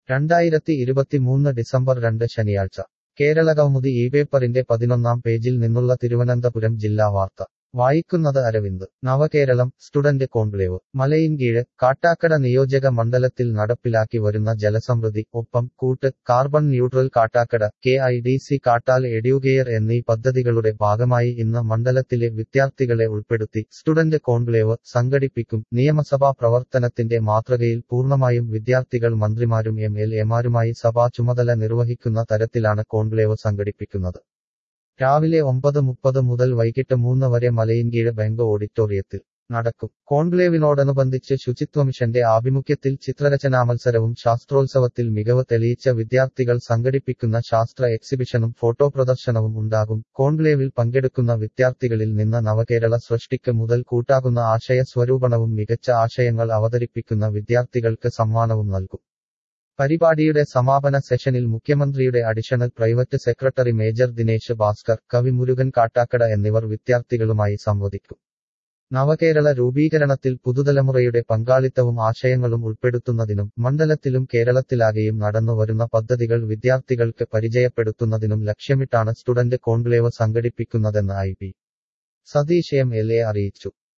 രണ്ടായിരത്തി ഇരുപത്തിമൂന്ന് ഡിസംബർ രണ്ട് ശനിയാഴ്ച കേരളകൗമുദി ഈ പേപ്പറിന്റെ പതിനൊന്നാം പേജിൽ നിന്നുള്ള തിരുവനന്തപുരം ജില്ലാ വാർത്ത വായിക്കുന്നത് അരവിന്ദ് നവകേരളം സ്റ്റുഡന്റ് കോൺക്ലേവ് മലയിൻകീഴ് കാട്ടാക്കട നിയോജക മണ്ഡലത്തിൽ നടപ്പിലാക്കി വരുന്ന ജലസമൃദ്ധി ഒപ്പം കൂട്ട് carbon neutral Kattakada K I D C Kattal educare എന്നീ പദ്ധതികളുടെ ഭാഗമായി ഇന്ന് മണ്ഡലത്തിലെ വിദ്യാർത്ഥികളെ ഉൾപ്പെടുത്തി സ്റ്റുഡന്റ് കോൺക്ലേവ് സംഘടിപ്പിക്കും നിയമസഭാ പ്രവർത്തനത്തിന്റെ മാതൃകയിൽ പൂർണ്ണമായും വിദ്യാർത്ഥികൾ മന്ത്രിമാരും എം എൽ എമാരുമായി സഭാ ചുമതല നിർവഹിക്കുന്ന തരത്തിലാണ് കോൺക്ലേവ് സംഘടിപ്പിക്കുന്നത് രാവിലെ ഒമ്പത് മുപ്പത് മുതൽ വൈകിട്ട് മൂന്ന് വരെ മലയിൻകീഴ് ബാങ്ക് ഓഡിറ്റോറിയത്തിൽ നടക്കും കോൺക്ലേവിനോടനുബന്ധിച്ച് ശുചിത്വ മിഷന്റെ ആഭിമുഖ്യത്തിൽ ചിത്രരചനാ മത്സരവും ശാസ്ത്രോത്സവത്തിൽ മികവ് തെളിയിച്ച വിദ്യാർത്ഥികൾ സംഘടിപ്പിക്കുന്ന ശാസ്ത്ര എക്സിബിഷനും ഫോട്ടോ പ്രദർശനവും ഉണ്ടാകും കോൺക്ലേവിൽ പങ്കെടുക്കുന്ന വിദ്യാർത്ഥികളിൽ നിന്ന് നവകേരള സൃഷ്ടിക്ക് മുതൽ കൂട്ടാകുന്ന ആശയ സ്വരൂപണവും മികച്ച ആശയങ്ങൾ അവതരിപ്പിക്കുന്ന വിദ്യാർത്ഥികൾക്ക് സമ്മാനവും നൽകും പരിപാടിയുടെ സമാപന സെഷനിൽ മുഖ്യമന്ത്രിയുടെ additional private secretary major Dinesh Bhaskar കവി മുരുകൻ കാട്ടാക്കട എന്നിവർ വിദ്യാർത്ഥികളുമായി സംവദിക്കും നവകേരള രൂപീകരണത്തിൽ പുതുതലമുറയുടെ പങ്കാളിത്തവും ആശയങ്ങളും ഉൾപ്പെടുത്തുന്നതിനും മണ്ഡലത്തിലും കേരളത്തിലാകെയും നടന്നുവരുന്ന പദ്ധതികൾ വിദ്യാർത്ഥികൾക്ക് പരിചയപ്പെടുത്തുന്നതിനും ലക്ഷ്യമിട്ടാണ് സ്റ്റുഡന്റ് കോൺക്ലേവ് സംഘടിപ്പിക്കുന്നതെന്ന് I P Satheesh M L A അറിയിച്ചു